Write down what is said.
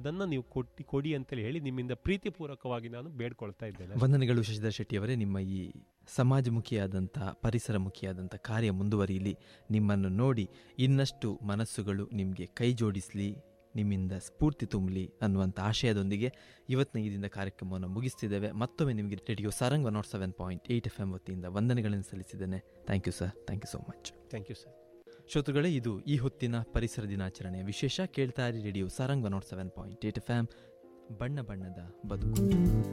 ಅದನ್ನು ನೀವು ಕೊಟ್ಟು ಕೊಡಿ ಅಂತೇಳಿ ಹೇಳಿ ನಿಮ್ಮಿಂದ ಪ್ರೀತಿಪೂರ್ವಕವಾಗಿ ನಾನು ಬೇಡ್ಕೊಳ್ತಾ ಇದ್ದೇನೆ ವಂದನೆಗಳು ಶಶಿಧರ್ ಶೆಟ್ಟಿಯವರೇ ನಿಮ್ಮ ಈ ಸಮಾಜಮುಖಿಯಾದಂಥ ಪರಿಸರಮುಖಿಯಾದಂಥ ಕಾರ್ಯ ಮುಂದುವರಿಯಲಿ ನಿಮ್ಮನ್ನು ನೋಡಿ ಇನ್ನಷ್ಟು ಮನಸ್ಸುಗಳು ನಿಮಗೆ ಕೈ ಜೋಡಿಸಲಿ ನಿಮ್ಮಿಂದ ಸ್ಫೂರ್ತಿ ತುಂಬಲಿ ಅನ್ನುವಂಥ ಆಶಯದೊಂದಿಗೆ ಇವತ್ತಿನ ಈ ದಿನದ ಕಾರ್ಯಕ್ರಮವನ್ನು ಮುಗಿಸ್ತಿದ್ದೇವೆ ಮತ್ತೊಮ್ಮೆ ನಿಮಗೆ radio Sarang one nought seven point eight F M ವತಿಯಿಂದ ವಂದನೆಗಳನ್ನು ಸಲ್ಲಿಸಿದ್ದೇನೆ thank you sir thank you so much thank you sir ಶ್ರೋತೃಗಳೇ ಇದು ಈ ಹೊತ್ತಿನ ಪರಿಸರ ದಿನಾಚರಣೆಯ ವಿಶೇಷ ಕೇಳ್ತಾ ಇರಿ radio Sarang one nought seven point eight F M ಬಣ್ಣ ಬಣ್ಣದ ಬದುಕು